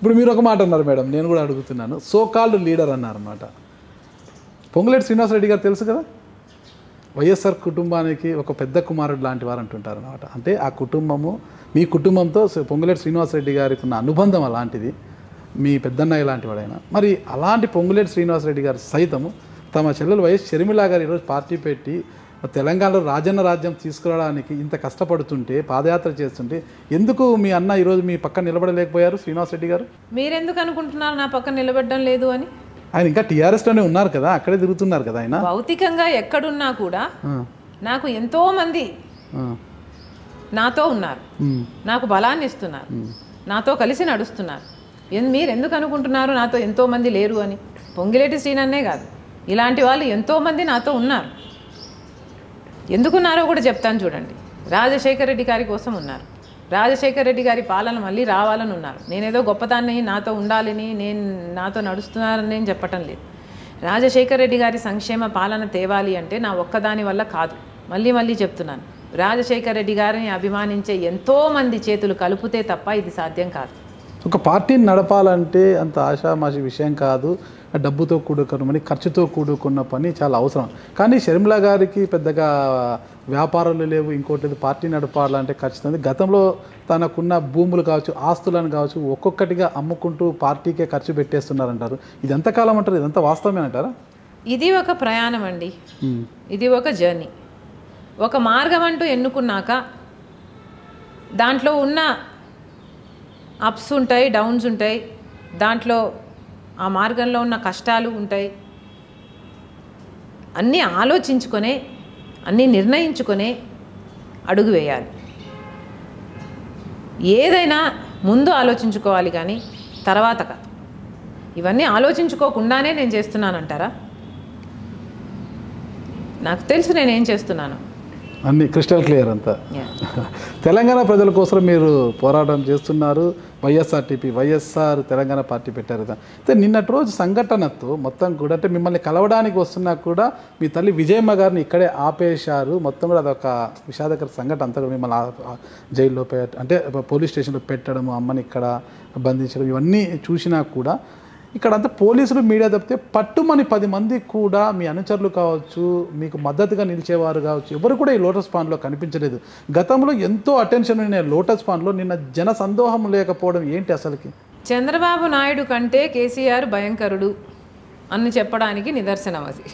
ఇప్పుడు మీరు ఒక మాట అన్నారు మేడం నేను కూడా అడుగుతున్నాను సో కాల్డ్ లీడర్ అన్నారు అనమాట పొంగులేటి శ్రీనివాసరెడ్డి గారు తెలుసు కదా వైఎస్ఆర్ కుటుంబానికి ఒక పెద్ద కుమారుడు లాంటి వారు అంటుంటారు అనమాట అంటే ఆ కుటుంబము మీ కుటుంబంతో శ్రీ- పొంగులేటి శ్రీనివాసరెడ్డి గారికి ఉన్న అనుబంధం అలాంటిది మీ పెద్దన్నయ్య లాంటి వాడైనా మరి అలాంటి పొంగులేటి శ్రీనివాసరెడ్డి గారు సైతము తమ చెల్లెలు వైఎస్ షర్మిల గారు ఈరోజు పార్టీ పెట్టి తెలంగాణలో రాజన్న రాజ్యం తీసుకురావడానికి ఇంత కష్టపడుతుంటే పాదయాత్ర చేస్తుంటే ఎందుకు మీ అన్న ఈరోజు మీ పక్కన నిలబడలేకపోయారు శ్రీనివాసరెడ్డి గారు మీరెందుకు అనుకుంటున్నారు నా పక్కన నిలబెట్టడం లేదు అని ఆయన ఇంకా టీఆర్ఎస్లోనే ఉన్నారు కదా అక్కడే తిరుగుతున్నారు కదా ఆయన భౌతికంగా ఎక్కడున్నా కూడా ఆ, నాకు ఎంతో మంది ఆ, నాతో ఉన్నారు ఉమ్, నాకు బలాన్ని ఇస్తున్నారు నాతో కలిసి నడుస్తున్నారు ఎన్- మీరు ఎందుకు అనుకుంటున్నారు నాతో ఎంతో మంది లేరు అని పొంగిలేటి శ్రీనన్నే కాదు ఇలాంటి వాళ్ళు ఎంతో మంది నాతో ఉన్నారు ఎందుకున్నారో కూడా చెప్తాను చూడండి రాజశేఖర రెడ్డి గారి కోసం ఉన్నారు రాజశేఖర రెడ్డి గారి పాలన మళ్ళీ రావాలని ఉన్నారు నేనేదో గొప్పదాన్ని నాతో ఉండాలని నేను నాతో నడుస్తున్నారని నేను చెప్పటం లేదు రాజశేఖర రెడ్డి గారి సంక్షేమ పాలన తేవాలి అంటే నా ఒక్కదాని వల్ల కాదు మళ్ళీ మళ్ళీ చెప్తున్నాను రాజశేఖర రెడ్డి గారిని అభిమానించే ఎంతో మంది చేతులు కలిపితే తప్ప ఇది సాధ్యం కాదు ఒక పార్టీని నడపాలంటే అంత ఆషామాషి విషయం కాదు డబ్బుతో కూడుకున్న పని ఖర్చుతో కూడుకున్న పని చాలా అవసరం కానీ షర్మిల గారికి పెద్దగా వ్యాపారాలు లేవు ఇంకోటి లేదు పార్టీ నడపాలంటే ఖచ్చితంగా గతంలో తనకున్న భూములు కావచ్చు ఆస్తులను కావచ్చు ఒక్కొక్కటిగా అమ్ముకుంటూ పార్టీకే ఖర్చు పెట్టేస్తున్నారంటారు ఇది ఎంతకాలం అంటారు ఇదంతా వాస్తవమేనంటారా ఇది ఒక ప్రయాణం అండి ఇది ఒక జర్నీ ఒక మార్గం అంటూ ఎన్నుకున్నాక దాంట్లో ఉన్న అప్స్ ఉంటాయి డౌన్స్ ఉంటాయి దాంట్లో ఆ మార్గంలో ఉన్న కష్టాలు ఉంటాయి అన్నీ ఆలోచించుకొనే అన్నీ నిర్ణయించుకొనే అడుగు వేయాలి ఏదైనా ముందు ఆలోచించుకోవాలి కానీ తర్వాత కాదు ఇవన్నీ ఆలోచించుకోకుండానే నేను చేస్తున్నానంటారా నాకు తెలుసు నేను ఏం చేస్తున్నాను అన్ని క్రిస్టల్ క్లియర్ అంతా Yeah. తెలంగాణ ప్రజల కోసం మీరు పోరాటం చేస్తున్నారు వైఎస్ఆర్టీపీ వైఎస్ఆర్ తెలంగాణ పార్టీ పెట్టారు కదా అయితే నిన్నటి రోజు సంఘటనతో మొత్తం కూడా అంటే మిమ్మల్ని కలవడానికి వస్తున్నా కూడా మీ తల్లి విజయమ్మ గారిని ఇక్కడే ఆపేశారు మొత్తం కూడా అదొక విషాదకర సంఘటన అంతా కూడా మిమ్మల్ని ఆ- ఆ జైల్లో పెట్ అంటే పోలీస్ స్టేషన్లో పెట్టడం అమ్మని ఇక్కడ బంధించడం ఇవన్నీ చూసినా కూడా ఇక్కడ అంతా పోలీసులు మీడియా తప్పితే పట్టుమని పది మంది కూడా మీ అనుచరులు కావచ్చు మీకు మద్దతుగా నిలిచేవారు కావచ్చు ఎవరు కూడా ఈ లోటస్ పాండ్లో కనిపించలేదు గతంలో ఎంతో అటెన్షన్ ఉన్న లోటస్ పాండ్లో నిన్న జన సందోహం లేకపోవడం ఏంటి అసలుకి చంద్రబాబు నాయుడు కంటే కేసీఆర్ భయంకరుడు అని చెప్పడానికి నిదర్శనం అది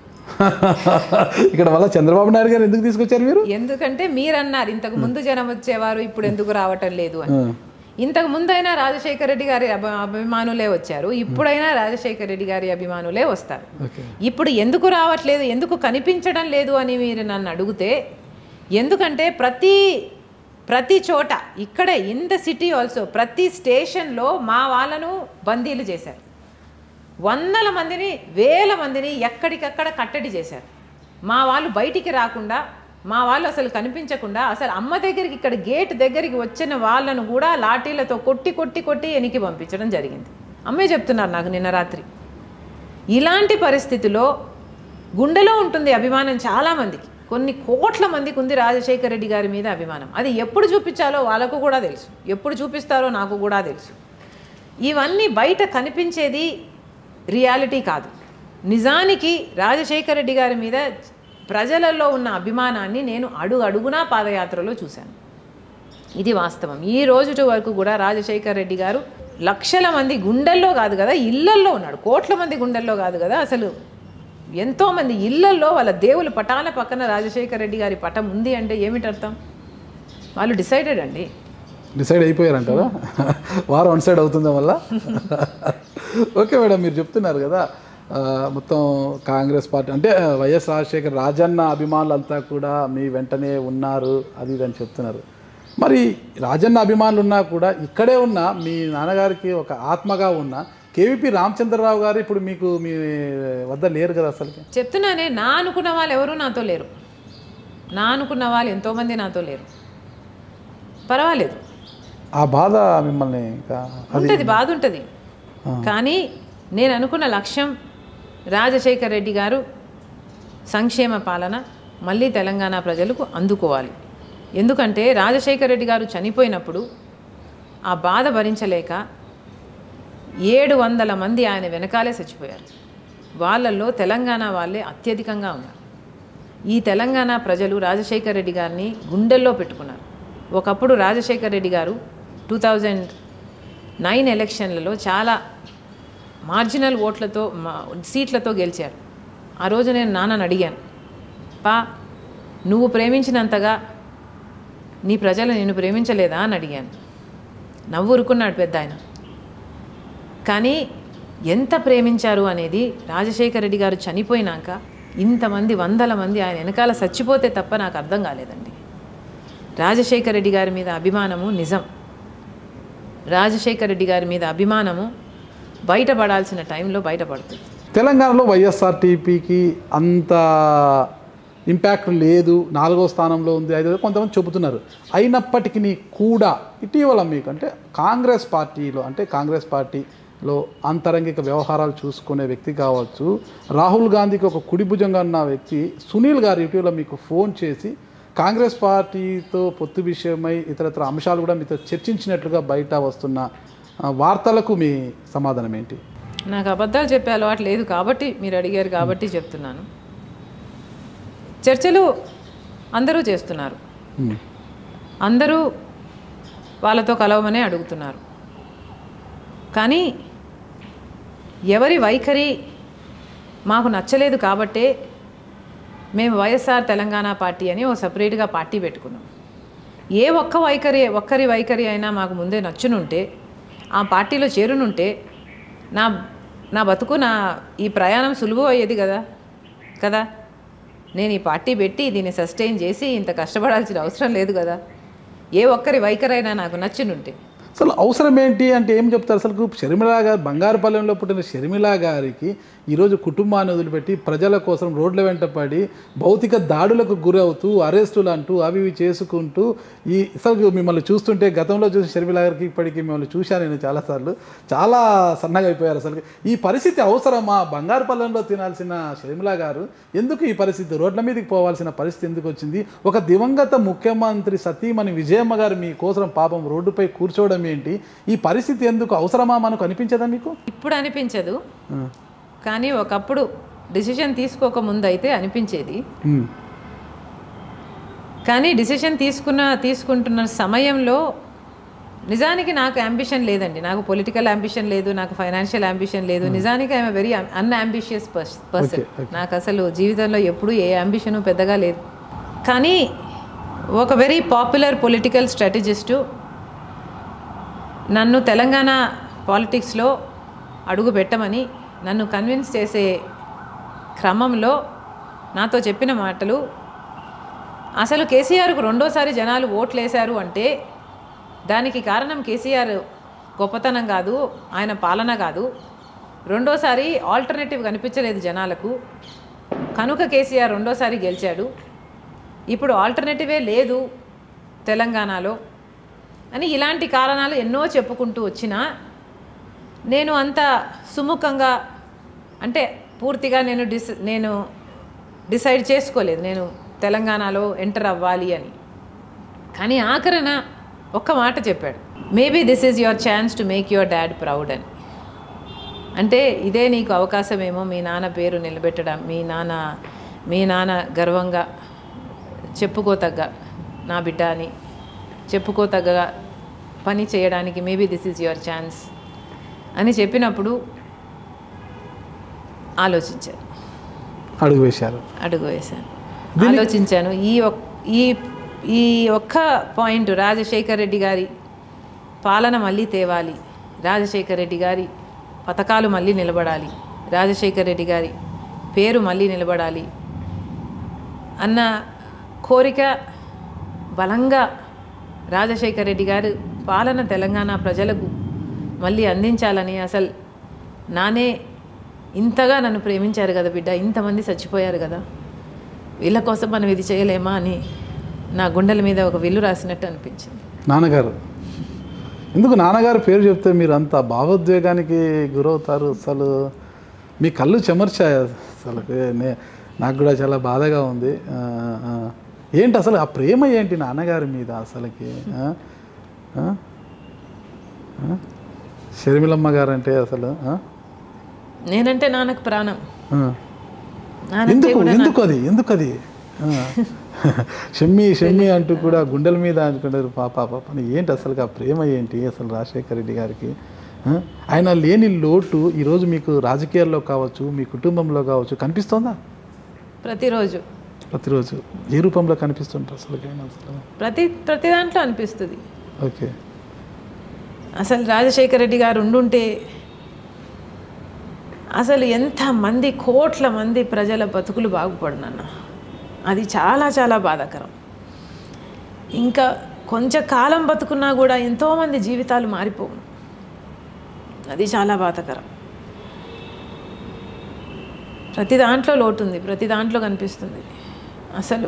ఇక్కడ వల్ల చంద్రబాబు నాయుడు గారు ఎందుకు తీసుకొచ్చారు మీరు ఎందుకంటే మీరన్నారు ఇంతకు ముందు జనం వచ్చేవారు ఇప్పుడు ఎందుకు రావటం లేదు అని ఇంతకు ముందైనా రాజశేఖర రెడ్డి గారి అభి అభిమానులే వచ్చారు ఇప్పుడైనా రాజశేఖర రెడ్డి గారి అభిమానులే వస్తారు ఓకే ఇప్పుడు ఎందుకు రావట్లేదు ఎందుకు కనిపించడం లేదు అని మీరు నన్ను అడిగితే ఎందుకంటే ప్రతి ప్రతి చోట ఇక్కడే ఇన్ ద సిటీ ఆల్సో ప్రతి స్టేషన్లో మా వాళ్ళను బందీలు చేశారు వందల మందిని వేల మందిని ఎక్కడికక్కడ కట్టడి చేశారు మా వాళ్ళు బయటికి రాకుండా మా వాళ్ళు అసలు కనిపించకుండా అసలు అమ్మ దగ్గరికి ఇక్కడ గేట్ దగ్గరికి వచ్చిన వాళ్ళను కూడా లాఠీలతో కొట్టి కొట్టి కొట్టి వెనక్కి పంపించడం జరిగింది అమ్మే చెప్తున్నారు నాకు నిన్న రాత్రి ఇలాంటి పరిస్థితిలో గుండెలో ఉంటుంది అభిమానం చాలామందికి కొన్ని కోట్ల మందికి ఉంది రాజశేఖర రెడ్డి గారి మీద అభిమానం అది ఎప్పుడు చూపించాలో వాళ్ళకు కూడా తెలుసు ఎప్పుడు చూపిస్తారో నాకు కూడా తెలుసు ఇవన్నీ బయట కనిపించేది రియాలిటీ కాదు నిజానికి రాజశేఖర రెడ్డి గారి మీద ప్రజలలో ఉన్న అభిమానాన్ని నేను అడుగు అడుగునా పాదయాత్రలో చూశాను ఇది వాస్తవం ఈ రోజు వరకు కూడా రాజశేఖర్ రెడ్డి గారు లక్షల మంది గుండెల్లో కాదు కదా ఇళ్లల్లో ఉన్నాడు కోట్ల మంది గుండెల్లో కాదు కదా అసలు ఎంతోమంది ఇళ్లల్లో వాళ్ళ దేవుల పటాల పక్కన రాజశేఖర్ రెడ్డి గారి పటం ఉంది అంటే ఏమిటి అర్థం వాళ్ళు డిసైడెడ్ అండి డిసైడ్ అయిపోయారంటారా వారం వన్ సైడ్ అవుతుందా వల్ల ఓకే మేడం మీరు చెప్తున్నారు కదా ఆ, మొత్తం కాంగ్రెస్ పార్టీ అంటే వైఎస్ రాజశేఖర్ రాజన్న అభిమానులంతా కూడా మీ వెంటనే ఉన్నారు అది ఇది అని చెప్తున్నారు మరి రాజన్న అభిమానులు ఉన్నా కూడా ఇక్కడే ఉన్న మీ నాన్నగారికి ఒక ఆత్మగా ఉన్న కేవీపీ రామచంద్రరావు గారు ఇప్పుడు మీకు మీ వద్ద లేరు కదా అసలుకి చెప్తున్నానే నా అనుకున్న వాళ్ళు ఎవరు నాతో లేరు నా అనుకున్న వాళ్ళు ఎంతోమంది నాతో లేరు పర్వాలేదు ఆ బాధ మిమ్మల్ని ఇంకా ఉంటుంది బాధ ఉంటుంది కానీ నేను అనుకున్న లక్ష్యం రాజశేఖర్ రెడ్డి గారు సంక్షేమ పాలన మళ్ళీ తెలంగాణ ప్రజలకు అందుకోవాలి ఎందుకంటే రాజశేఖర్ రెడ్డి గారు చనిపోయినప్పుడు ఆ బాధ భరించలేక ఏడు వందల మంది ఆయన వెనకాలే చచ్చిపోయారు వాళ్ళల్లో తెలంగాణ వాళ్ళే అత్యధికంగా ఉన్నారు ఈ తెలంగాణ ప్రజలు రాజశేఖర్ రెడ్డి గారిని గుండెల్లో పెట్టుకున్నారు ఒకప్పుడు రాజశేఖర్ రెడ్డి గారు టూ థౌజండ్ నైన్ ఎలక్షన్లలో చాలా మార్జినల్ ఓట్లతో మా- సీట్లతో గెలిచారు ఆ రోజు నేను నాన్నని అడిగాను పా నువ్వు ప్రేమించినంతగా నీ ప్రజలు నిన్ను ప్రేమించలేదా అని అడిగాను నవ్వురుకున్నాడు పెద్ద ఆయన కానీ ఎంత ప్రేమించారు అనేది రాజశేఖర రెడ్డి గారు చనిపోయినాక ఇంతమంది వందల మంది ఆయన వెనకాల చచ్చిపోతే తప్ప నాకు అర్థం కాలేదండి రాజశేఖర రెడ్డి గారి మీద అభిమానము నిజం రాజశేఖర రెడ్డి గారి మీద అభిమానము బయటపడాల్సిన టైంలో బయటపడుతుంది తెలంగాణలో వైఎస్ఆర్టీపీకి అంత ఇంపాక్ట్ లేదు నాలుగో స్థానంలో ఉంది ఐదో కొంతమంది చెబుతున్నారు అయినప్పటికీ కూడా ఇటీవల మీకు అంటే కాంగ్రెస్ పార్టీలో అంటే కాంగ్రెస్ పార్టీలో అంతరంగిక వ్యవహారాలు చూసుకునే వ్యక్తి కావచ్చు రాహుల్ గాంధీకి ఒక కుడి భుజంగా ఉన్న వ్యక్తి సునీల్ గారు ఇటీవల మీకు ఫోన్ చేసి కాంగ్రెస్ పార్టీతో పొత్తు విషయమై ఇతరత్ర అంశాలు కూడా మీతో చర్చించినట్లుగా బయట వస్తున్న ఆ, వార్తలకు మీ సమాధానం ఏంటి నాకు అబద్ధాలు చెప్పే అలవాటు లేదు కాబట్టి మీరు అడిగారు కాబట్టి చెప్తున్నాను చర్చలు అందరూ చేస్తున్నారు ఉమ్. అందరూ వాళ్ళతో కలవమనే అడుగుతున్నారు కానీ ఎవరి వైఖరి మాకు నచ్చలేదు కాబట్టే మేము వైఎస్ఆర్ తెలంగాణ పార్టీ అని ఓ సపరేట్గా పార్టీ పెట్టుకున్నాం ఏ ఒక్క వైఖరి ఒక్కరి వైఖరి అయినా మాకు ముందే నచ్చునుంటే ఆ పార్టీలో చేరునుంటే నా నా బతుకు నా ఈ ప్రయాణం సులువు అయ్యేది కదా కదా నేను ఈ పార్టీ పెట్టి దీన్ని సస్టైన్ చేసి ఇంత కష్టపడాల్సిన అవసరం లేదు కదా ఏ ఒక్కరి వైఖరైనా నాకు నచ్చినుంటే అసలు అవసరం ఏంటి అంటే ఏం చెప్తారు అసలు షర్మిల గారు బంగారుపాలెంలో పుట్టిన షర్మిల గారికి ఈరోజు కుటుంబాన్ని వదిలిపెట్టి ప్రజల కోసం రోడ్ల వెంట పడి భౌతిక దాడులకు గురవుతూ అరెస్టులు అంటూ అవి ఇవి చేసుకుంటూ ఈ అసలు మిమ్మల్ని చూస్తుంటే గతంలో చూసి షర్మిల గారికి ఇప్పటికీ మిమ్మల్ని చూశాను నేను చాలాసార్లు చాలా సన్నగా అయిపోయారు అసలు ఈ పరిస్థితి అవసరమా బంగారుపాలెంలో తినాల్సిన షర్మిల గారు ఎందుకు ఈ పరిస్థితి రోడ్ల మీదకి పోవాల్సిన పరిస్థితి ఎందుకు వచ్చింది ఒక దివంగత ముఖ్యమంత్రి సతీమణి విజయమ్మ గారు మీకోసం పాపం రోడ్డుపై కూర్చోవడం ఏంటి ఈ పరిస్థితి ఎందుకు అవసరమా మనకు అనిపించదా మీకు ఇప్పుడు అనిపించదు ఆ. కానీ ఒకప్పుడు డిసిషన్ తీసుకోక ముందు అయితే అనిపించేది ఉమ్. కానీ డిసిషన్ తీసుకున్న తీసుకుంటున్న సమయంలో నిజానికి నాకు అంబిషన్ లేదండి నాకు పొలిటికల్ అంబిషన్ లేదు నాకు ఫైనాన్షియల్ అంబిషన్ లేదు నిజానికి ఐఎమ్ వెరీ అన్అంబిషియస్ పర్సన్ నాకు అసలు జీవితంలో ఎప్పుడూ ఏ అంబిషను పెద్దగా లేదు కానీ ఒక వెరీ పాపులర్ పొలిటికల్ స్ట్రాటజిస్టు నన్ను తెలంగాణ పాలిటిక్స్లో అడుగు పెట్టమని నన్ను కన్విన్స్ చేసే క్రమంలో నాతో చెప్పిన మాటలు అసలు కేసీఆర్కు రెండోసారి జనాలు ఓట్లు వేశారు అంటే దానికి కారణం కేసీఆర్ గొప్పతనం కాదు ఆయన పాలన కాదు రెండోసారి ఆల్టర్నేటివ్ కనిపించలేదు జనాలకు కనుక కేసీఆర్ రెండోసారి గెలిచాడు ఇప్పుడు ఆల్టర్నేటివే లేదు తెలంగాణలో అని ఇలాంటి కారణాలు ఎన్నో చెప్పుకుంటూ వచ్చినా నేను అంత సుముఖంగా అంటే పూర్తిగా నేను డిస్ నేను డిసైడ్ చేసుకోలేదు నేను తెలంగాణలో ఎంటర్ అవ్వాలి అని కానీ ఆఖరణ ఒక్క మాట చెప్పాడు maybe this is your chance to make your dad proud అని అంటే ఇదే నీకు అవకాశమేమో మీ నాన్న పేరు నిలబెట్టడం మీ నాన్న మీ నాన్న గర్వంగా చెప్పుకోతగ్గ నా బిడ్డ అని చెప్పుకోతగ్గ పని చేయడానికి maybe this is your chance అని చెప్పినప్పుడు ఆలోచించాను అడుగు వేశారు అడుగు వేశాను ఆలోచించాను ఈ ఒక్- ఈ ఈ ఒక్క పాయింట్ రాజశేఖర్ రెడ్డి గారి పాలన మళ్ళీ తేవాలి రాజశేఖర్ రెడ్డి గారి పథకాలు మళ్ళీ నిలబడాలి రాజశేఖర్ రెడ్డి గారి పేరు మళ్ళీ నిలబడాలి అన్న కోరిక బలంగా రాజశేఖర్ రెడ్డి గారు పాలన తెలంగాణ ప్రజలకు మళ్ళీ అందించాలని అసలు నానే ఇంతగా నన్ను ప్రేమించారు కదా బిడ్డ ఇంతమంది చచ్చిపోయారు కదా వీళ్ళ కోసం మనం ఇది చేయలేమా అని నా గుండెల మీద ఒక విల్లు రాసినట్టు అనిపించింది నాన్నగారు ఎందుకు నాన్నగారు పేరు చెప్తే మీరు అంత భావోద్వేగానికి గురవుతారు అసలు మీ కళ్ళు చెమర్చాయి అసలు నే- నాకు కూడా చాలా బాధగా ఉంది ఆ, ఆ. ఏంటి అసలు ఆ ప్రేమ ఏంటి నాన్నగారి మీద అసలుకి ఆ? ఆ? ఆ? షర్మిలమ్మ గారు అంటే అసలు ఆ? నేనంటే నాన్నకు ప్రాణం ఆ. నానంటే ఎందుకు కూడా ఎందుకు అది ఎందుకు అది ఆ. షమ్మి షమ్మి అంటూ కూడా గుండెల మీద అనుకుంటారు పాప పాప అని ఏంటి అసలు ఆ ప్రేమ ఏంటి అసలు రాజశేఖర రెడ్డి గారికి ఆ? ఆయన లేని లోటు ఈరోజు మీకు రాజకీయాల్లో కావచ్చు మీ కుటుంబంలో కావచ్చు కనిపిస్తోందా ప్రతిరోజు ప్రతిరోజు ఏ రూపంలో కనిపిస్తుంటారు అసలు ఆయన అసలు ప్రతి ప్రతి దాంట్లో అనిపిస్తుంది ఓకే అసలు రాజశేఖర రెడ్డి గారు ఉండుంటే అసలు ఎంత మంది కోట్ల మంది ప్రజల బతుకులు బాగుపడునన్న అది చాలా చాలా బాధాకరం ఇంకా కొంచెం కాలం బతుకున్నా కూడా ఎంతోమంది జీవితాలు మారిపోవు అది చాలా బాధాకరం ప్రతి దాంట్లో లోటుంది ప్రతి దాంట్లో కనిపిస్తుంది అసలు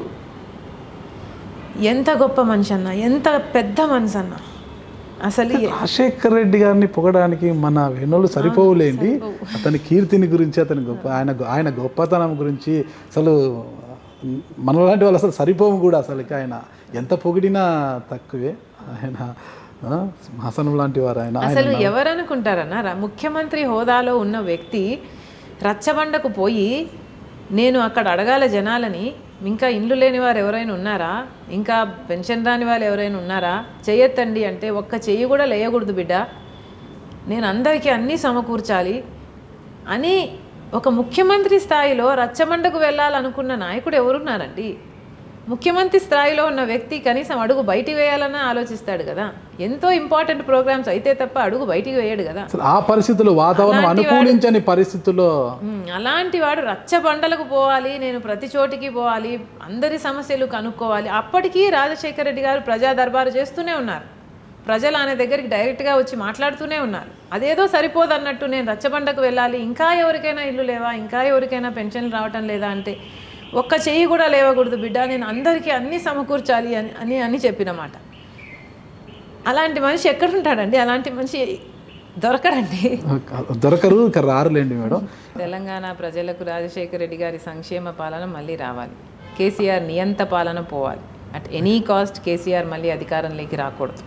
ఎంత గొప్ప మనిషి అన్న ఎంత పెద్ద మనిషి అన్న అసలు ఏ- రాజశేఖర్ రెడ్డి గారిని పొగడానికి మన వెన్నులు సరిపోవులేండి అతని కీర్తిని గురించి అతని గొప్ప ఆయన ఆయన గొప్పతనం గురించి అసలు మనలాంటి వాళ్ళు అసలు సరిపోము కూడా అసలు ఆయన ఎంత పొగిడినా తక్కువే ఆయన ఆ, సింహాసనం లాంటి వారు ఆయన ఆయన అసలు ఎవరనుకుంటారన్న రా- ముఖ్యమంత్రి హోదాలో ఉన్న వ్యక్తి రచ్చబండకు పోయి నేను అక్కడ అడగాల జనాలని ఇంకా ఇండ్లు లేని వారు ఎవరైనా ఉన్నారా ఇంకా పెన్షన్ రాని వాళ్ళు ఎవరైనా ఉన్నారా చెయ్యొద్దండి అంటే ఒక్క చెయ్యి కూడా లేయకూడదు బిడ్డ నేను అందరికీ అన్నీ సమకూర్చాలి అని ఒక ముఖ్యమంత్రి స్థాయిలో రచ్చబండకు వెళ్ళాలనుకున్న నాయకుడు ఎవరున్నారండి ముఖ్యమంత్రి స్థాయిలో ఉన్న వ్యక్తి కనీసం అడుగు బయటికి వేయాలన్నా ఆలోచిస్తాడు కదా ఎంతో ఇంపార్టెంట్ ప్రోగ్రామ్స్ అయితే తప్ప అడుగు బయటికి వేయడు కదా అసలు ఆ పరిస్థితులు వాతావరణం అనుకూలించని పరిస్థితుల్లో ఉమ్, అలాంటి వాడు రచ్చబండలకు పోవాలి నేను ప్రతి చోటికి పోవాలి అందరి సమస్యలు కనుక్కోవాలి అప్పటికీ రాజశేఖర రెడ్డి గారు ప్రజా దర్బారు చేస్తూనే ఉన్నారు ప్రజలు ఆయన దగ్గరికి డైరెక్ట్గా వచ్చి మాట్లాడుతూనే ఉన్నారు అదేదో సరిపోదు అన్నట్టు నేను రచ్చబండకు వెళ్ళాలి ఇంకా ఎవరికైనా ఇల్లు లేవా ఇంకా ఎవరికైనా పెన్షన్లు రావటం లేదా అంటే ఒక్క చెయ్యి కూడా లేవకూడదు బిడ్డ నేను అందరికీ అన్నీ సమకూర్చాలి అని అని అని చెప్పినమాట అలాంటి మనిషి ఎక్కడుంటాడండి అలాంటి మనిషి దొరకడండి దొరకరు ఇక రారులేండి మేడం తెలంగాణ ప్రజలకు రాజశేఖర రెడ్డి గారి సంక్షేమ పాలన మళ్ళీ రావాలి కేసీఆర్ నియంత పాలన పోవాలి అట్ ఎనీ కాస్ట్ కేసీఆర్ మళ్ళీ అధికారంలోకి రాకూడదు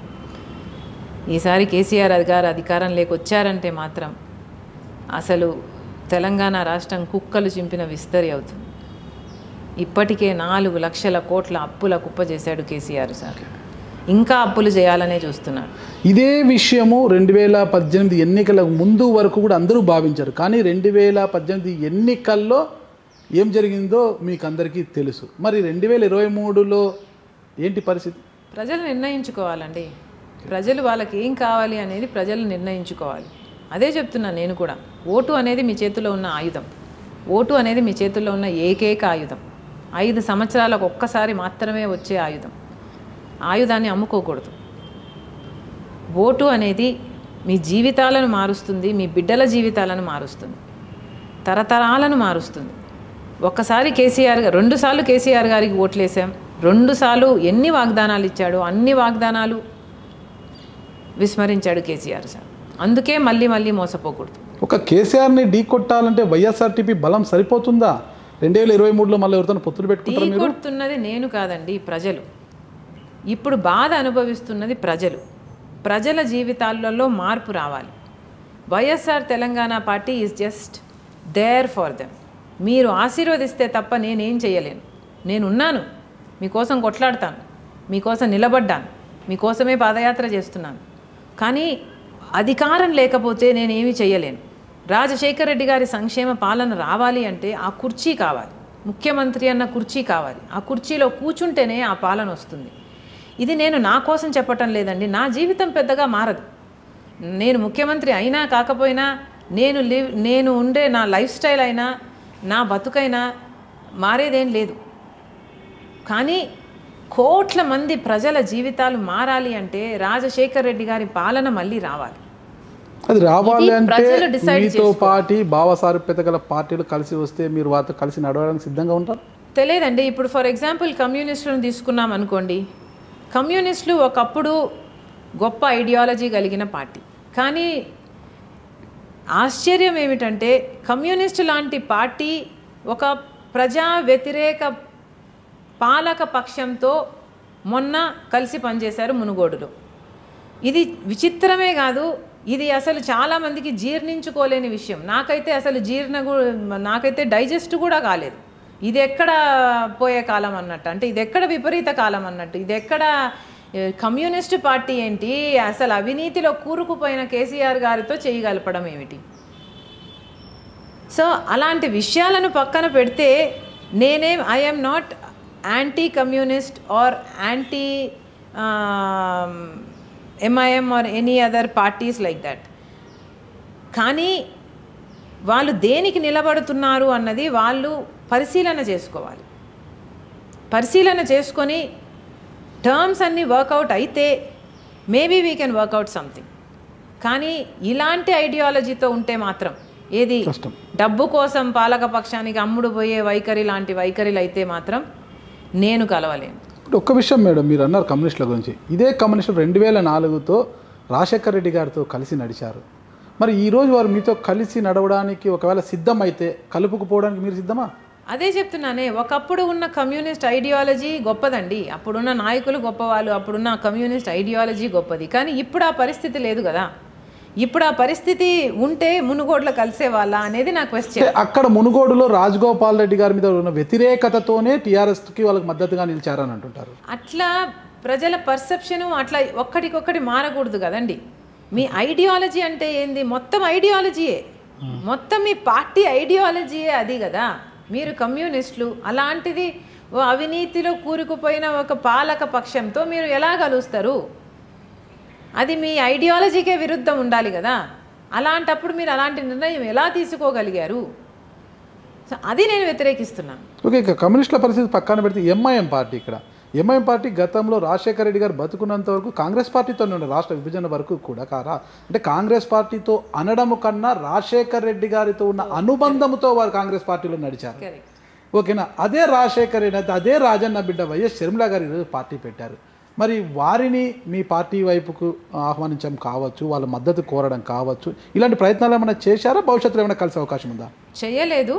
ఈసారి కేసీఆర్ అధికార అధికారంలోకి వచ్చారంటే మాత్రం అసలు తెలంగాణ రాష్ట్రం కుక్కలు చింపిన విస్తరి అవుతుంది ఇప్పటికే నాలుగు లక్షల కోట్ల అప్పుల కుప్ప చేశాడు కేసీఆర్ సార్ ఇంకా అప్పులు చేయాలనే చూస్తున్నాడు ఇదే విషయము రెండు వేల పద్దెనిమిది ఎన్నికల ముందు వరకు కూడా అందరూ భావించారు కానీ రెండు వేల పద్దెనిమిది ఎన్నికల్లో ఏం జరిగిందో మీకు అందరికీ తెలుసు మరి రెండు వేల ఇరవై మూడులో ఏంటి పరిస్థితి ప్రజలు నిర్ణయించుకోవాలండి ప్రజలు వాళ్ళకి ఏం కావాలి అనేది ప్రజలు నిర్ణయించుకోవాలి అదే చెప్తున్నా నేను కూడా ఓటు అనేది మీ చేతిలో ఉన్న ఆయుధం ఓటు అనేది మీ చేతుల్లో ఉన్న ఏకైక ఆయుధం ఐదు సంవత్సరాలకు ఒక్కసారి మాత్రమే వచ్చే ఆయుధం ఆయుధాన్ని అమ్ముకోకూడదు ఓటు అనేది మీ జీవితాలను మారుస్తుంది మీ బిడ్డల జీవితాలను మారుస్తుంది తరతరాలను మారుస్తుంది ఒక్కసారి కేసీఆర్ గారు రెండుసార్లు కేసీఆర్ గారికి ఓట్లేసాం రెండుసార్లు ఎన్ని వాగ్దానాలు ఇచ్చాడో అన్ని వాగ్దానాలు విస్మరించాడు కేసీఆర్ సార్ అందుకే మళ్ళీ మళ్ళీ మోసపోకూడదు ఒక కేసీఆర్ని ఢీ కొట్టాలంటే వైఎస్ఆర్టీపీ బలం సరిపోతుందా రెండు వేల ఇరవై మూడులో మళ్ళీ ఎవరితో పొత్తులు పెట్టుకుంటారు మీరు కొడుతున్నది నేను కాదండి ప్రజలు ఇప్పుడు బాధ అనుభవిస్తున్నది ప్రజలు ప్రజల జీవితాలలో మార్పు రావాలి YSR Telangana party is just there for them మీరు ఆశీర్వదిస్తే తప్ప నేనేం చేయలేను నేనున్నాను మీకోసం కొట్లాడతాను మీకోసం నిలబడ్డాను మీకోసమే పాదయాత్ర చేస్తున్నాను కానీ అధికారం లేకపోతే నేనేమీ చేయలేను రాజశేఖర రెడ్డి గారి సంక్షేమ పాలన రావాలి అంటే ఆ కుర్చీ కావాలి ముఖ్యమంత్రి అన్న కుర్చీ కావాలి ఆ కుర్చీలో కూర్చుంటేనే ఆ పాలన వస్తుంది ఇది నేను నా కోసం చెప్పటం లేదండి నా జీవితం పెద్దగా మారదు నేను ముఖ్యమంత్రి అయినా కాకపోయినా నేను లివ్ నేను ఉండే నా లైఫ్ స్టైల్ అయినా నా బతుకైనా మారేదేం లేదు కానీ కోట్ల మంది ప్రజల జీవితాలు మారాలి అంటే రాజశేఖర్ రెడ్డి గారి పాలన మళ్ళీ రావాలి అది రావాలి ఇది అంటే ప్రజలు decide మీతో పార్టీ భావసారూప్యత గల పార్టీలు కలిసి వస్తే మీరు వారితో కలిసి నడవడానికి సిద్ధంగా ఉంటారు తెలియదండి ఇప్పుడు ఫర్ ఎగ్జాంపుల్ కమ్యూనిస్టులను తీసుకున్నాం అనుకోండి కమ్యూనిస్టులు ఒకప్పుడు గొప్ప ఐడియాలజీ కలిగిన పార్టీ కానీ ఆశ్చర్యం ఏమిటంటే కమ్యూనిస్టు లాంటి పార్టీ ఒక ప్రజా వ్యతిరేక పాలక పక్షంతో మొన్న కలిసి పనిచేశారు మునుగోడులో ఇది విచిత్రమే కాదు ఇది అసలు చాలామందికి జీర్ణించుకోలేని విషయం నాకైతే అసలు జీర్ణ గు- నాకైతే డైజెస్ట్ కూడా కాలేదు ఇది ఎక్కడ పోయే కాలం అన్నట్టు అంటే ఇది ఎక్కడ విపరీత కాలం అన్నట్టు ఇది ఎక్కడ ఏ, కమ్యూనిస్ట్ పార్టీ ఏంటి అసలు అవినీతిలో కూరుకుపోయిన కేసీఆర్ గారితో చేయగలపడం ఏమిటి సో అలాంటి విషయాలను పక్కన పెడితే నేనేం I'm not anti communist or anti MIM or any other parties like that కానీ వాళ్ళు దేనికి నిలబడుతున్నారు అన్నది వాళ్ళు పరిశీలన చేసుకోవాలి పరిశీలన చేసుకొని టర్మ్స్ అన్నీ వర్కౌట్ అయితే maybe we can work out something కానీ ఇలాంటి ఐడియాలజీతో ఉంటే మాత్రం ఏది కష్టం. డబ్బు కోసం పాలక పక్షానికి అమ్ముడు పోయే వైఖరి లాంటి వైఖరిలు అయితే మాత్రం నేను కలవలేను ఇప్పుడు ఒక్క విషయం మేడం మీరు అన్నారు కమ్యూనిస్టుల గురించి ఇదే కమ్యూనిస్టులు రెండు వేల నాలుగుతో రాజశేఖర రెడ్డి గారితో కలిసి నడిచారు మరి ఈ రోజు వారు మీతో కలిసి నడవడానికి ఒకవేళ సిద్ధమైతే కలుపుకుపోవడానికి మీరు సిద్ధమా అదే చెప్తున్నానే ఒకప్పుడు ఉన్న కమ్యూనిస్ట్ ఐడియాలజీ గొప్పదండి అప్పుడున్న నాయకులు గొప్పవాళ్ళు అప్పుడున్న కమ్యూనిస్ట్ ఐడియాలజీ గొప్పది కానీ ఇప్పుడు ఆ పరిస్థితి లేదు కదా ఇప్పుడు ఆ పరిస్థితి ఉంటే మునుగోడ్ల కలిసే వాళ్ళ అనేది నా క్వశ్చన్ అంటే అక్కడ మునుగోడులో రాజగోపాల్ రెడ్డి గారి మీద ఉన్న వ్యతిరేకతతోనే టీఆర్ఎస్కి వాళ్ళకి మద్దతుగా నిలిచారని అంటుంటారు అట్లా ప్రజల పర్సెప్షను అట్లా ఒక్కడికొక్కటి మారకూడదు కదండి మీ ఐడియాలజీ అంటే ఏంది మొత్తం ఐడియాలజీయే మొత్తం మీ పార్టీ ఐడియాలజీయే అది కదా మీరు కమ్యూనిస్టులు అలాంటిది ఓ అవినీతిలో కూరుకుపోయిన ఒక పాలక పక్షంతో మీరు ఎలా కలుస్తారు అది మీ ఐడియాలజీకే విరుద్ధం ఉండాలి కదా అలాంటప్పుడు మీరు అలాంటి నిర్ణయం ఎలా తీసుకోగలిగారు సో అది నేను వ్యతిరేకిస్తున్నాను ఓకే ఇక కమ్యూనిస్టుల పరిస్థితి పక్కన పెడితే ఎంఐఎం పార్టీ ఇక్కడ ఎంఐఎం పార్టీ గతంలో రాజశేఖర రెడ్డి గారు బతుకున్నంత వరకు కాంగ్రెస్ పార్టీతో ఉండే రాష్ట్ర విభజన వరకు కూడా కారా అంటే కాంగ్రెస్ పార్టీతో అనడము కన్నా రాజశేఖర రెడ్డి గారితో ఉన్న అనుబంధముతో వారు కాంగ్రెస్ పార్టీలో నడిచారు కరెక్ట్ ఓకేనా అదే రాజశేఖర రెడ్డి అయితే అదే రాజన్న బిడ్డ వైఎస్ షర్మిల గారు ఈరోజు పార్టీ పెట్టారు మరి వారిని మీ పార్టీ వైపుకు ఆహ్వానించడం కావచ్చు వాళ్ళ మద్దతు కోరడం కావచ్చు ఇలాంటి ప్రయత్నాలు ఏమైనా చేశారా భవిష్యత్తులో ఏమైనా కలిసే అవకాశం ఉందా చేయలేదు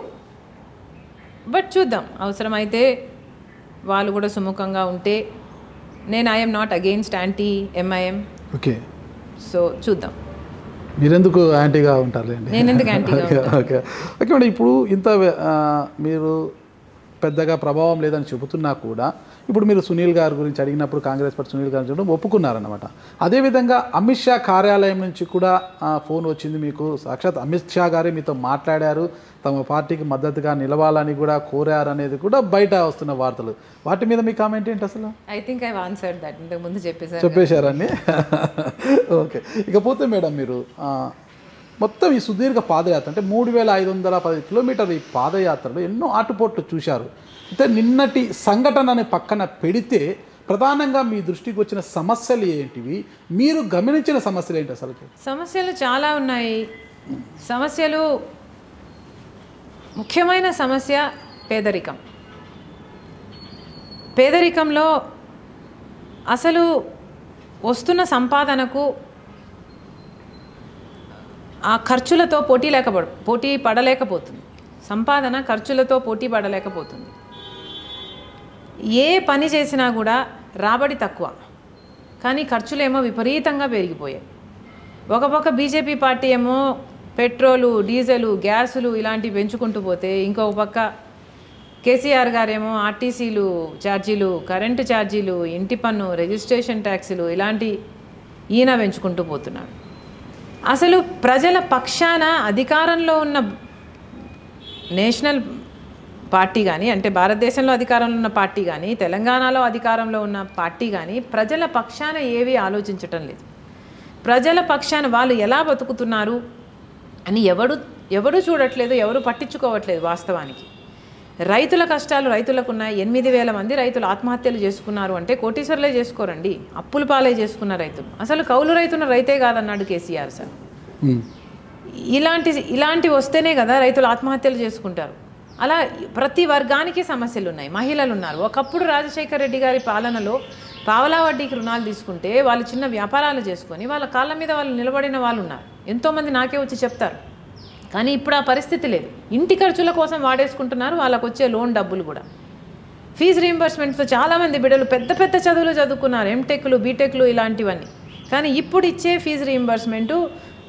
బట్ చూద్దాం అవసరమైతే వాళ్ళు కూడా సుముఖంగా ఉంటే నేను I'm not against anti MIM okay so చూద్దాం మీరెందుకు యాంటీగా ఉంటారులేండి నేను ఎందుకు యాంటీగా ఓకే ఓకే ఓకే మేడం ఇప్పుడు ఇంత ఆ, మీరు పెద్దగా ప్రభావం లేదని చెబుతున్నా కూడా ఇప్పుడు మీరు సునీల్ గారి గురించి అడిగినప్పుడు కాంగ్రెస్ పార్టీ సునీల్ గారి చూడడం ఒప్పుకున్నారన్నమాట అదేవిధంగా అమిత్ షా కార్యాలయం నుంచి కూడా ఆ, ఫోన్ వచ్చింది మీకు సాక్షాత్ అమిత్ షా గారే మీతో మాట్లాడారు తమ పార్టీకి మద్దతుగా నిలవాలని కూడా కోరారు అనేది కూడా బయట వస్తున్న వార్తలు వాటి మీద మీ కామెంట్ ఏంటి అసలు I think I answered that ఇంతకు ముందు చెప్పేశారు చెప్పేశారండి ఓకే ఇకపోతే మేడం మీరు ఆ, మొత్తం ఈ సుదీర్ఘ పాదయాత్ర అంటే మూడు వేల ఐదు వందల పది కిలోమీటర్ల ఈ పాదయాత్రలో ఎన్నో ఆటుపోట్లు చూశారు అయితే నిన్నటి సంఘటనని పక్కన పెడితే ప్రధానంగా మీ దృష్టికి వచ్చిన సమస్యలు ఏంటివి మీరు గమనించిన సమస్యలు ఏంటి అసలు సమస్యలు చాలా ఉన్నాయి సమస్యలు ముఖ్యమైన సమస్య పేదరికం పేదరికంలో అసలు వస్తున్న సంపాదనకు ఆ ఖర్చులతో పోటీ లేకపో పోటీ పడలేకపోతుంది సంపాదన ఖర్చులతో పోటీ పడలేకపోతుంది ఏ పని చేసినా కూడా రాబడి తక్కువ కానీ ఖర్చులేమో విపరీతంగా పెరిగిపోయాయి ఒక పక్క బీజేపీ పార్టీ ఏమో పెట్రోలు డీజిలు గ్యాసులు ఇలాంటివి పెంచుకుంటూ పోతే ఇంకొక పక్క కేసీఆర్ గారేమో ఆర్టీసీలు ఛార్జీలు కరెంటు ఛార్జీలు ఇంటి పన్ను రిజిస్ట్రేషన్ ట్యాక్సులు ఇలాంటి ఈయన పెంచుకుంటూ పోతున్నాడు అసలు ప్రజల పక్షాన అధికారంలో ఉన్న నేషనల్ పార్టీ కానీ అంటే భారతదేశంలో అధికారంలో ఉన్న పార్టీ కానీ తెలంగాణలో అధికారంలో ఉన్న పార్టీ కానీ ప్రజల పక్షాన ఏవి ఆలోచించటం లేదు ప్రజల పక్షాన వాళ్ళు ఎలా బతుకుతున్నారు అని ఎవడు ఎవడు చూడట్లేదు ఎవరు పట్టించుకోవట్లేదు వాస్తవానికి రైతుల కష్టాలు రైతులకు ఉన్నాయి ఎనిమిది వేల మంది రైతులు ఆత్మహత్యలు చేసుకున్నారు అంటే కోటీశ్వర్లే చేసుకోరండి అప్పుల పాలే చేసుకున్న రైతులు అసలు కౌలు రైతున్న రైతే కాదన్నాడు కేసీఆర్ సార్ ఉమ్. ఇలాంటి ఇలాంటి వస్తేనే కదా రైతులు ఆత్మహత్యలు చేసుకుంటారు అలా ప్రతి వర్గానికి సమస్యలు ఉన్నాయి మహిళలు ఉన్నారు ఒకప్పుడు రాజశేఖర రెడ్డి గారి పాలనలో పావలా వడ్డీకి రుణాలు తీసుకుంటే వాళ్ళు చిన్న వ్యాపారాలు చేసుకొని వాళ్ళ కాళ్ళ మీద వాళ్ళు నిలబడిన వాళ్ళు ఉన్నారు ఎంతోమంది నాకే వచ్చి చెప్తారు కానీ ఇప్పుడు ఆ పరిస్థితి లేదు ఇంటి ఖర్చుల కోసం వాడేసుకుంటున్నారు వాళ్ళకు వచ్చే లోన్ డబ్బులు కూడా ఫీజు రీంబర్స్మెంట్తో చాలామంది బిడ్డలు పెద్ద పెద్ద చదువులు చదువుకున్నారు ఎంటెక్లు బీటెక్లు ఇలాంటివన్నీ కానీ ఇప్పుడు ఇచ్చే ఫీజు రీంబర్స్మెంటు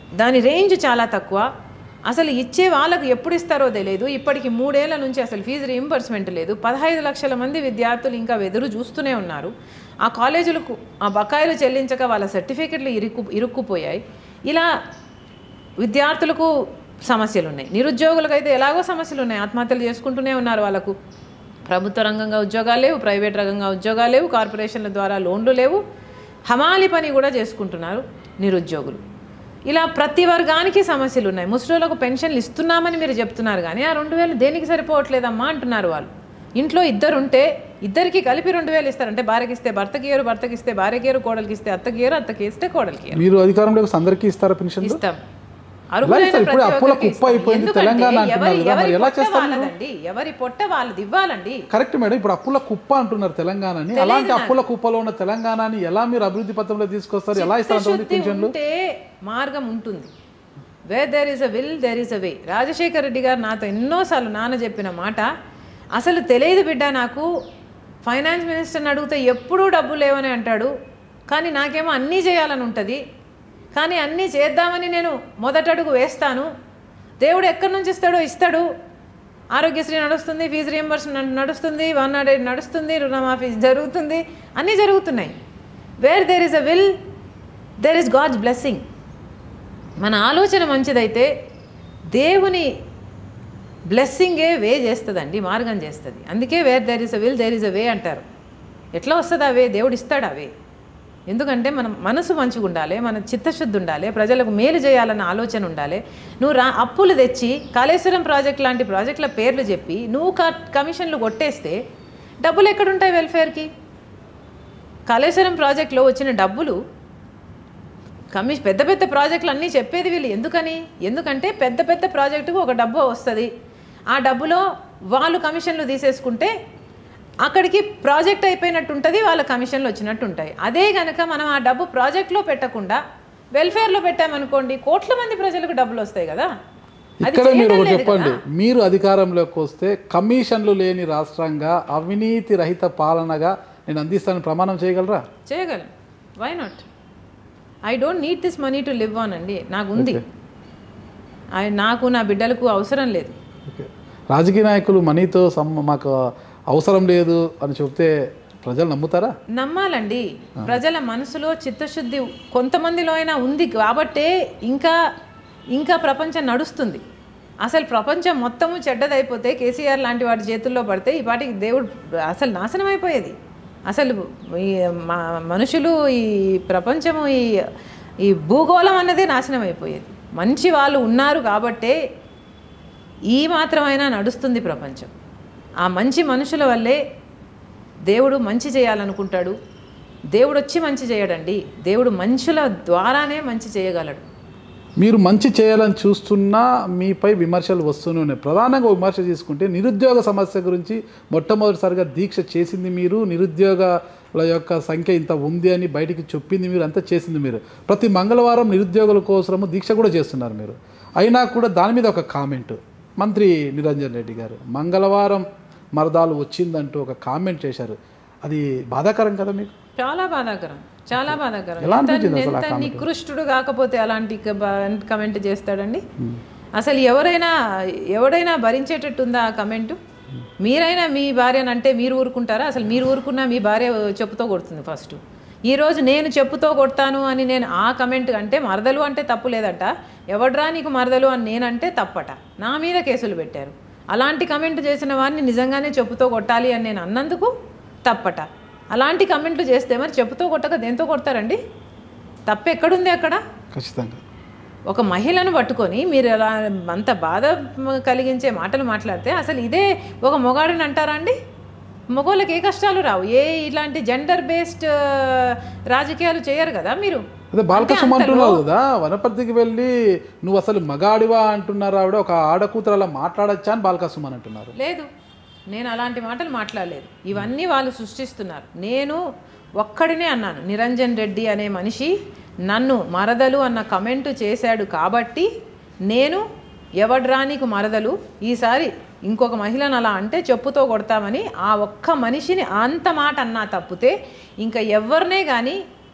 దాని రేంజ్ చాలా తక్కువ అసలు ఇచ్చే వాళ్ళకు ఎప్పుడు ఇస్తారో తెలియదు ఇప్పటికి మూడేళ్ల నుంచి అసలు ఫీజు రీయింబర్స్మెంట్ లేదు పదహైదు లక్షల మంది విద్యార్థులు ఇంకా ఎదురు చూస్తూనే ఉన్నారు ఆ కాలేజీలకు ఆ బకాయిలు చెల్లించక వాళ్ళ సర్టిఫికెట్లు ఇరుక్కు ఇరుక్కుపోయాయి ఇలా విద్యార్థులకు సమస్యలు ఉన్నాయి నిరుద్యోగులకు అయితే ఎలాగో సమస్యలు ఉన్నాయి ఆత్మహత్యలు చేసుకుంటూనే ఉన్నారు వాళ్ళకు ప్రభుత్వ రంగంగా ఉద్యోగాలు లేవు ప్రైవేట్ రంగంగా ఉద్యోగాలు లేవు కార్పొరేషన్ల ద్వారా లోన్లు లేవు హమాలి పని కూడా చేసుకుంటున్నారు నిరుద్యోగులు ఇలా ప్రతి వర్గానికి సమస్యలు ఉన్నాయి ముసలోళ్ళకు పెన్షన్లు ఇస్తున్నామని మీరు చెప్తున్నారు కానీ ఆ రెండు వేలు దేనికి సరిపోవట్లేదమ్మా అంటున్నారు వాళ్ళు ఇంట్లో ఇద్దరు ఉంటే ఇద్దరికి కలిపి రెండు వేలు ఇస్తారు అంటే భార్యకి ఇస్తే భర్తకి ఇయ్యరు భర్తకి ఇస్తే భార్యకి ఇయ్యరు కోడలికి ఇస్తే అత్తకి ఇయ్యరు అత్తకి ఇస్తే కోడలికి ఇయ్యరు మీరు అధికారంలోకి వస్తే అందరికీ ఇస్తారా పెన్షన్ ఇస్తాం ఎలా అర్హులైన ఇస్తారు? ఇప్పుడు ప్రతి అప్పుల ఒక్కరికి కుప్ప ఇస్తాం. అయిపోయింది ఎందుకంటే తెలంగాణ అంటున్నారు ఎవరి- కదా, మరి ఎవరి ఎలా పొట్ట చేస్తారు మీరు? వాళ్ళదండి ఎవరి పొట్ట వాళ్ళది ఇవ్వాలండి కరెక్ట్ మేడం ఇప్పుడు అప్పుల కుప్ప అంటున్నారు తెలంగాణని అలాంటి అప్పుల కుప్పలో ఉన్న తెలంగాణని ఎలా మీరు అభివృద్ధి పథంలో తీసుకొస్తారు ఎలా ఇస్తారు అంతమంది చిత్తశుద్ధి పెన్షన్లు ఉంటే మార్గం ఉంటుంది where there is a will there is a way Rajasekhara Reddy గారు నాతో ఎన్నోసార్లు నాన్న చెప్పిన మాట అసలు తెలియదు బిడ్డ నాకు ఫైనాన్స్ మినిస్టర్ని అడిగితే ఎప్పుడూ డబ్బు లేవని అంటాడు కానీ నాకేమో అన్నీ చేయాలని ఉంటుంది కానీ అన్నీ చేద్దామని నేను మొదటడుగు వేస్తాను దేవుడు ఎక్కడి నుంచి ఇస్తాడో ఇస్తాడు ఆరోగ్యశ్రీ నడుస్తుంది ఫీజు రియంబర్స్మెంట్ నడుస్తుంది వన్ నాట్ ఎయిట్ నడుస్తుంది రుణమాఫీ జరుగుతుంది అన్నీ జరుగుతున్నాయి where there is a will there is God's blessing మన ఆలోచన మంచిదైతే దేవుని బ్లెస్సింగే వే చేస్తుందండి మార్గం చేస్తుంది అందుకే where there is a will there is a way అంటారు ఎట్లా వస్తుంది ఆ వే దేవుడు ఇస్తాడు ఆ వే ఎందుకంటే మనం మనసు మంచిగా ఉండాలి మన చిత్తశుద్ధి ఉండాలి ప్రజలకు మేలు చేయాలన్న ఆలోచన ఉండాలి నువ్వు రా అప్పులు తెచ్చి కాళేశ్వరం ప్రాజెక్ట్ లాంటి ప్రాజెక్టుల పేర్లు చెప్పి నువ్వు క కమిషన్లు కొట్టేస్తే డబ్బులు ఎక్కడుంటాయి వెల్ఫేర్కి కాళేశ్వరం ప్రాజెక్టులో వచ్చిన డబ్బులు కమి పెద్ద పెద్ద ప్రాజెక్టులు అన్నీ చెప్పేది వీళ్ళు ఎందుకని ఎందుకంటే పెద్ద పెద్ద ప్రాజెక్టుకు ఒక డబ్బు వస్తుంది ఆ డబ్బులో వాళ్ళు కమిషన్లు తీసేసుకుంటే అక్కడికి ప్రాజెక్ట్ అయిపోయినట్టు ఉంటుంది వాళ్ళ కమిషన్లు వచ్చినట్టు ఉంటాయి అదే కనుక మనం ఆ డబ్బు ప్రాజెక్ట్లో పెట్టకుండా వెల్ఫేర్లో పెట్టామనుకోండి కోట్ల మంది ప్రజలకు డబ్బులు వస్తాయి కదా అది ఇక్కడ మీరు చేయడం ఒకటి లేదు చెప్పండి కదా. మీరు అధికారంలోకి వస్తే కమిషన్లు లేని రాష్ట్రంగా అవినీతి రహిత పాలనగా నేను అందిస్తానని ప్రమాణం చేయగలరా చేయగలం why not I don't need this money to live on అండి నాకు ఉంది I- నాకు నా బిడ్డలకు అవసరం లేదు ఓకే రాజకీయ నాయకులు మనీతో సమ్ మాకు అవసరం లేదు అని చెప్తే ప్రజలు నమ్ముతారా నమ్మాలండి ప్రజల మనసులో చిత్తశుద్ధి కొంతమందిలో అయినా ఉంది కాబట్టే ఇంకా ఇంకా ప్రపంచం నడుస్తుంది అసలు ప్రపంచం మొత్తము చెడ్డదైపోతే కేసీఆర్ లాంటి వాటి చేతుల్లో పడితే ఈ పాటికి దేవుడు అసలు నాశనం అయిపోయేది అసలు ఈ మా మనుషులు ఈ ప్రపంచము ఈ ఈ భూగోళం అన్నదే నాశనం అయిపోయేది మంచి వాళ్ళు ఉన్నారు కాబట్టే ఈ మాత్రమైనా నడుస్తుంది ప్రపంచం ఆ మంచి మనుషుల వల్లే దేవుడు మంచి చేయాలనుకుంటాడు దేవుడు వచ్చి మంచి చేయడండి దేవుడు మనుషుల ద్వారానే మంచి చేయగలడు మీరు మంచి చేయాలని చూస్తున్నా మీపై విమర్శలు వస్తూనే ఉన్నాయి ప్రధానంగా విమర్శ తీసుకుంటే నిరుద్యోగ సమస్య గురించి మొట్టమొదటిసారిగా దీక్ష చేసింది మీరు నిరుద్యోగుల యొక్క సంఖ్య ఇంత ఉంది అని బయటికి చెప్పింది మీరు అంతా చేసింది మీరు ప్రతి మంగళవారం నిరుద్యోగుల కోసము దీక్ష కూడా చేస్తున్నారు మీరు అయినా కూడా దాని మీద ఒక కామెంట్ మంత్రి నిరంజన్ రెడ్డి గారు మంగళవారం మరదాలు వచ్చిందంటూ ఒక కామెంట్ చేశారు అది బాధాకరం కదా మీకు చాలా బాధాకరం చాలా బాధాకరం ఎలా ఎంత అనిపించింది అసలు ఆ ఎంత నికృష్టుడు కాకపోతే అలాంటి కమెంట్ చేస్తాడండి అసలు ఎవరైనా ఎవడైనా భరించేటట్టు ఉందా ఆ కమెంటు మీరైనా మీ భార్యను అంటే మీరు ఊరుకుంటారా అసలు మీరు ఊరుకున్నా మీ భార్య చెప్పుతో కొడుతుంది ఫస్ట్ ఈ రోజు నేను చెప్పుతో కొడతాను అని నేను ఆ కమెంట్ అంటే మరదలు అంటే తప్పు లేదట ఎవడ్రా నీకు మరదలు అని నేనంటే తప్పట నా మీద కేసులు పెట్టారు అలాంటి కమెంట్ చేసిన వారిని నిజంగానే చెప్పుతో కొట్టాలి అని నేను అన్నందుకు తప్పట అలాంటి కమెంట్లు చేస్తే మరి చెప్పుతో కొట్టక దేంతో కొడతారండి తప్పు ఎక్కడుంది అక్కడ ఖచ్చితంగా ఒక మహిళను పట్టుకొని మీరు అలా అంత బాధ కలిగించే మాటలు మాట్లాడితే అసలు ఇదే ఒక మొగాడిని అంటారా అండి మగోళ్ళకి ఏ కష్టాలు రావు ఏ ఇలాంటి జెండర్ బేస్డ్ రాజకీయాలు చేయరు కదా మీరు అదే బాలకృష్ణ అంటున్నావు కదా వనపర్తికి వెళ్ళి నువ్వు అసలు మగాడివా అంటున్నారు ఆవిడ ఒక ఆడకూతురు అలా మాట్లాడచ్చా అని బాలకృష్ణ అంటున్నారు లేదు నేను అలాంటి మాటలు మాట్లాడలేదు ఇవన్నీ వాళ్ళు సృష్టిస్తున్నారు నేను ఒక్కడినే అన్నాను నిరంజన్ రెడ్డి అనే మనిషి నన్ను మరదలు అన్న కమెంటు చేశాడు కాబట్టి నేను ఎవడ్రానికి మరదలు ఈసారి ఇంకొక మహిళను అలా అంటే చెప్పుతో కొడతామని ఆ ఒక్క మనిషిని అంత మాట అన్నా తప్పితే ఇంకా ఎవరినే కానీ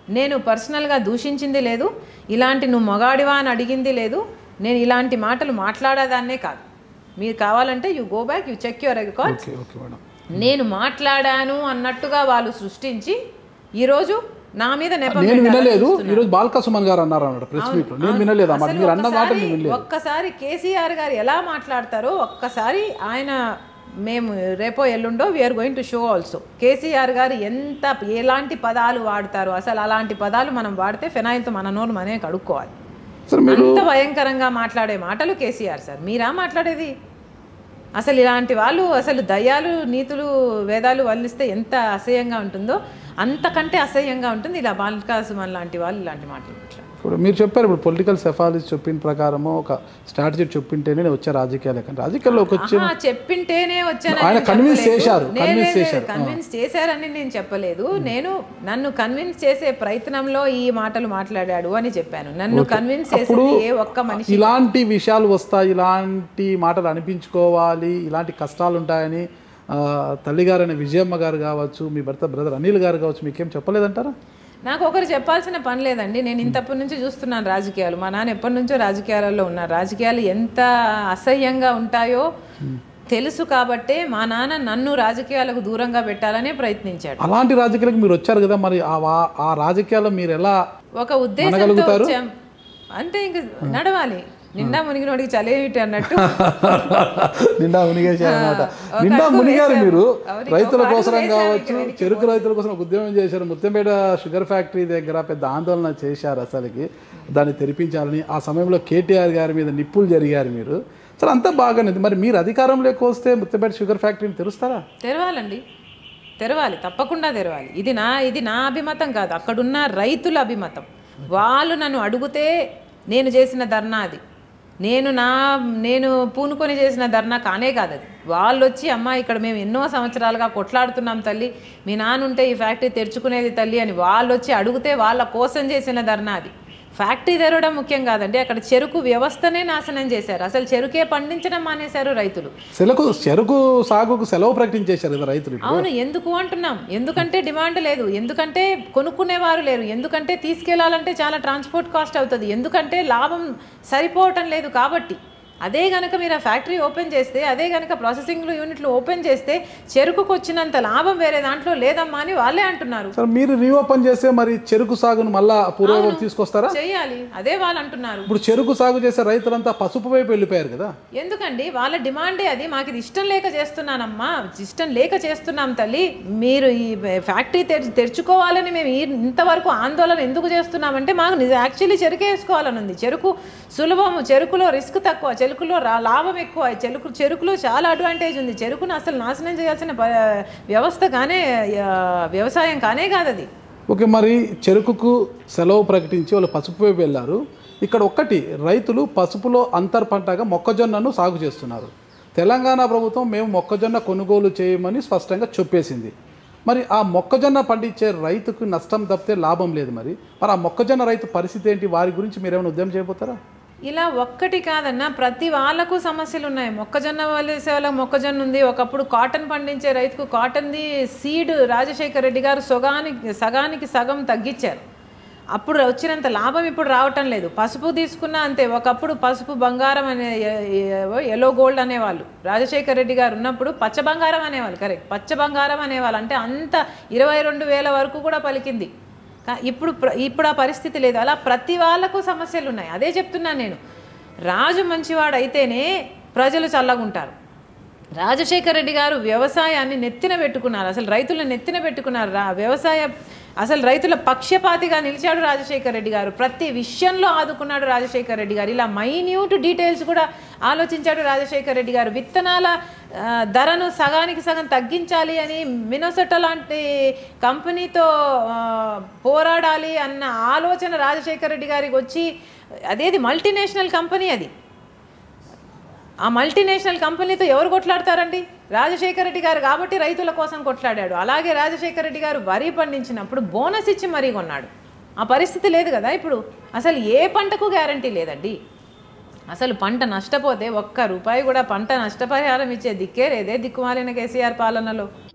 నేను పర్సనల్గా దూషించింది లేదు ఇలాంటి నువ్వు మొగాడివా అని అడిగింది లేదు నేను ఇలాంటి మాటలు మాట్లాడేదాన్నే కాదు మీరు కావాలంటే you go back you check your record okay okay madam నేను మాట్లాడాను అన్నట్టుగా వాళ్ళు సృష్టించి ఈరోజు నా మీద నెపం నేను పెట్టాలని వినలేదు చూస్తున్నారు. ఈరోజు బాల్కా సుమన్ గారు అన్నారు అన్నమాట ప్రెస్ మీట్ లో నేను వినలేదు అన్నమాట అసలు మీరు అన్న మాట ఒక్కసారి- నేను వినలేదు ఒక్కసారి కేసీఆర్ గారు ఎలా మాట్లాడతారో ఒక్కసారి ఆయన మేము రేపో ఎల్లుండో we're going to show also KCR గారు ఎంత ఎలాంటి పదాలు వాడతారు అసలు అలాంటి పదాలు మనం వాడితే ఫెనాయిల్తో మన నోరు మనే కడుక్కోవాలి సార్ మీరు అంత భయంకరంగా మాట్లాడే మాటలు కేసీఆర్ సార్ మీరా మాట్లాడేది అసలు ఇలాంటి వాళ్ళు అసలు దయ్యాలు నీతులు వేదాలు వల్లిస్తే ఎంత అసహ్యంగా ఉంటుందో అంతకంటే అసహ్యంగా ఉంటుంది ఇలా బాల్కాసుమన్ లాంటి వాళ్ళు ఇలాంటి మాటలు మాట్లాడారు ఇప్పుడు మీరు చెప్పారు ఇప్పుడు పొలిటికల్ సెఫాలిస్ చెప్పిన ప్రకారము ఒక స్ట్రాటజీ చెప్పింటేనే నేను వచ్చే రాజకీయాలకి అంటే రాజకీయాల్లోకి వచ్చి ఆహా, చెప్పింటేనే వచ్చానని ఆయన నేను convince చెప్పలేదు. చేశారు, నేను convince లేదు, చేశారు. convince చేశారని నేను చెప్పలేదు నేను నన్ను కన్విన్స్ చేసే ప్రయత్నంలో ఈ మాటలు మాట్లాడాడు అని చెప్పాను నన్ను కన్విన్స్ చేసింది ఏ ఒక్క మనిషి ఇలాంటి విషయాలు వస్తాయి ఇలాంటి మాటలు అనిపించుకోవాలి ఇలాంటి కష్టాలు ఉంటాయని ఆ, తల్లిగారైన విజయమ్మ గారు కావచ్చు మీ భర్త బ్రదర్ అనిల్ గారు కావచ్చు మీకేం చెప్పలేదంటారా నాకు ఒకరు చెప్పాల్సిన పని లేదండి నేను ఇంతప్పటి నుంచి చూస్తున్నాను రాజకీయాలు మా నాన్న ఎప్పటి నుంచో రాజకీయాలలో ఉన్నారు రాజకీయాలు ఎంత అసహ్యంగా ఉంటాయో తెలుసు కాబట్టే మా నాన్న నన్ను రాజకీయాలకు దూరంగా పెట్టాలనే ప్రయత్నించాడు అలాంటి రాజకీయాలకు మీరు వచ్చారు కదా మరి ఆ వా- ఆ రాజకీయాల్లో మీరు ఎలా ఒక ఉద్దేశంతో మనగలుగుతారు? వచ్చాం అంతే ఇంక నడవాలి నిండా మునిగినోడికి చలేమిటి అన్నట్టు నిండా మునిగేశారు అనమాట ఒక నిండా అడుగు మునిగారు వేశాము. మీరు అవును, రైతుల ఒక అడుగు కోసం వేశాము కావచ్చు ఇక వెనక్కి చెరుకు రైతుల కోసం ఒక ఉద్యమం చేశారు ముత్తంపేట షుగర్ ఫ్యాక్టరీ దగ్గర పెద్ద ఆందోళన చేశారు అసలుకి దాన్ని తెరిపించాలని ఆ సమయంలో కేటీఆర్ గారి మీద నిప్పులు జరిగారు మీరు సరే అంతా బాగానే ఉంది. మరి మీరు అధికారంలోకి వస్తే ముత్తంపేట షుగర్ ఫ్యాక్టరీని తెరుస్తారా తెరవాలండి తెరవాలి తప్పకుండా తెరవాలి ఇది నా ఇది నా అభిమతం కాదు అక్కడున్న రైతుల అభిమతం వాళ్ళు నన్ను అడిగితే నేను చేసిన ధర్నా అది నేను నా నేను పూనుకొని చేసిన ధర్నా కానే కాదు అది వాళ్ళు వచ్చి అమ్మ ఇక్కడ మేము ఎన్నో సంవత్సరాలుగా కొట్లాడుతున్నాం తల్లి మీ నాన్న ఉంటే ఈ ఫ్యాక్టరీ తెరుచుకునేది తల్లి అని వాళ్ళు వచ్చి అడిగితే వాళ్ళ కోసం చేసిన ధర్నా అది ఫ్యాక్టరీ తెరవడం ముఖ్యం కాదండి అక్కడ చెరుకు వ్యవస్థనే నాశనం చేశారు అసలు చెరుకే పండించడం మానేశారు రైతులు సెలకు చెరుకు సాగుకు సెలవు ప్రకటించేశారు కదా రైతులు ఇప్పుడు. అవును ఎందుకు అంటున్నాం ఎందుకంటే డిమాండ్ లేదు ఎందుకంటే కొనుక్కునేవారు లేరు ఎందుకంటే తీసుకెళ్లాలంటే చాలా ట్రాన్స్పోర్ట్ కాస్ట్ అవుతుంది ఎందుకంటే లాభం సరిపోవటం లేదు కాబట్టి అదే గనక మీరు ఆ ఫ్యాక్టరీ ఓపెన్ చేస్తే అదే గనక ప్రాసెసింగ్ యూనిట్లు ఓపెన్ చేస్తే చెరుకుకు వచ్చినంత లాభం వేరే దాంట్లో లేదమ్మా అని వాళ్ళే అంటున్నారు సరే మీరు రీఓపెన్ చేస్తే మరి చెరుకు సాగును మళ్ళా పూర్వవైపు తీసుకొస్తారా చేయాలి అదే వాళ్ళు అంటున్నారు ఇప్పుడు చెరుకు సాగు చేసే రైతులంతా పసుపు వైపు వెళ్ళిపోయారు కదా ఎందుకండి వాళ్ళ డిమాండే అది మాకు ఇది ఇష్టం లేక చేస్తున్నానమ్మా ఇష్టం లేక చేస్తున్నాం తల్లి మీరు ఈ ఫ్యాక్టరీ తెరి తెరుచుకోవాలని మేము ఈ- ఇంతవరకు ఆందోళన ఎందుకు చేస్తున్నామంటే మాకు నిజ యాక్చువల్లీ చెరుకే వేసుకోవాలని ఉంది చెరుకు సులభము చెరుకులో రిస్క్ తక్కువ చెరుకులో రా- లాభం ఎక్కువ చెరుకు చెరుకులో చాలా అడ్వాంటేజ్ ఉంది చెరుకును అసలు నాశనం చేయాల్సిన ప- వ్యవస్థ కానే ఆ, వ్యవసాయం కానే కాదు అది ఓకే మరి చెరుకుకు సెలవు ప్రకటించి వాళ్ళు పసుపు వైపు వెళ్ళారు ఇక్కడ ఒక్కటి రైతులు పసుపులో అంతర్ పంటగా మొక్కజొన్నను సాగు చేస్తున్నారు తెలంగాణ ప్రభుత్వం మేము మొక్కజొన్న కొనుగోలు చేయమని స్పష్టంగా చెప్పేసింది మరి ఆ మొక్కజొన్న పండించే రైతుకు నష్టం తప్పితే లాభం లేదు మరి మరి ఆ మొక్కజొన్న రైతు పరిస్థితి ఏంటి వారి గురించి మీరు ఏమైనా ఉద్యమం చేయబోతారా ఇలా ఒక్కటి కాదన్నా ప్రతి వాళ్ళకు సమస్యలు ఉన్నాయి మొక్కజొన్న వేసే వాళ్ళకి మొక్కజొన్న ఉంది ఒకప్పుడు కాటన్ పండించే రైతుకు కాటన్ది సీడ్ రాజశేఖర రెడ్డి గారు సగానికి సగానికి సగం తగ్గించారు అప్పుడు వచ్చినంత లాభం ఇప్పుడు రావటం లేదు పసుపు తీసుకున్నా అంతే ఒకప్పుడు పసుపు బంగారం అనే ఎల్లో గోల్డ్ అనేవాళ్ళు రాజశేఖర రెడ్డి గారు ఉన్నప్పుడు పచ్చ బంగారం అనేవాళ్ళు కరెక్ట్ పచ్చ బంగారం అనేవాళ్ళు అంటే అంత ఇరవై రెండు వేల వరకు కూడా పలికింది కా- ఇప్పుడు ప్ర- ఇప్పుడు ఆ పరిస్థితి లేదు అలా ప్రతి వాళ్ళకు సమస్యలు ఉన్నాయి అదే చెప్తున్నాను నేను రాజు మంచివాడు అయితేనే ప్రజలు చల్లగుంటారు రాజశేఖర రెడ్డి గారు వ్యవసాయాన్ని నెత్తిన పెట్టుకున్నారు అసలు రైతులను నెత్తిన పెట్టుకున్నారు రా వ్యవసాయ అసలు రైతుల పక్షపాతిగా నిలిచాడు రాజశేఖర రెడ్డి గారు ప్రతి విషయంలో ఆదుకున్నాడు రాజశేఖర రెడ్డి గారు ఇలా మైన్యూట్ డీటెయిల్స్ కూడా ఆలోచించాడు రాజశేఖర రెడ్డి గారు విత్తనాల ఆ, ధరను సగానికి సగం తగ్గించాలి అని మినోసట లాంటి కంపెనీతో ఆ, పోరాడాలి అన్న ఆలోచన రాజశేఖర రెడ్డి గారికి వచ్చి అదేది మల్టీనేషనల్ కంపెనీ అది ఆ మల్టీనేషనల్ కంపెనీతో ఎవరు కొట్లాడతారండి రాజశేఖర రెడ్డి గారు కాబట్టి రైతుల కోసం కొట్లాడాడు అలాగే రాజశేఖర రెడ్డి గారు వరి పండించినప్పుడు బోనస్ ఇచ్చి మరీ కొన్నాడు ఆ పరిస్థితి లేదు కదా ఇప్పుడు అసలు ఏ పంటకు గ్యారంటీ లేదండి అసలు పంట నష్టపోతే ఒక్క రూపాయి కూడా పంట నష్టపరిహారం ఇచ్చే దిక్కే లేదే దిక్కుమాలిన కేసీఆర్ పాలనలో